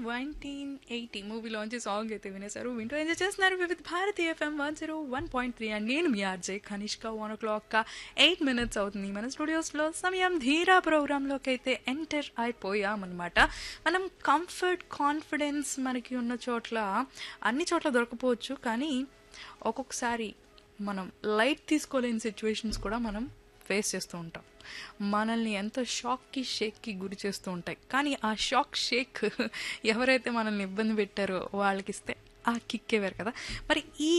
nineteen eighty మూవీలోంచి song అయితే వినేశారు వింటూ enjoy చేస్తున్నారు Vividh Bharati FM one zero one point three and నేను మీ RJ Kanishka one o'clock eight minutes అవుతుంది మన స్టూడియోస్లో సమయం ధీరా ప్రోగ్రాంలోకి అయితే ఎంటర్ అయిపోయామన్నమాట మనం కంఫర్ట్ కాన్ఫిడెన్స్ మనకి ఉన్న చోట్ల అన్ని చోట్ల దొరకపోవచ్చు కానీ ఒక్కొక్కసారి మనం లైట్ తీసుకోలేని సిచ్యువేషన్స్ కూడా మనం ఫేస్ చేస్తూ ఉంటాం మనల్ని ఎంతో షాక్కి షేక్కి గురి చేస్తూ ఉంటాయి కానీ ఆ షాక్ షేక్ ఎవరైతే మనల్ని ఇబ్బంది పెట్టారో వాళ్ళకి ఇస్తే ఆ కిక్కే వేరు కదా మరి ఈ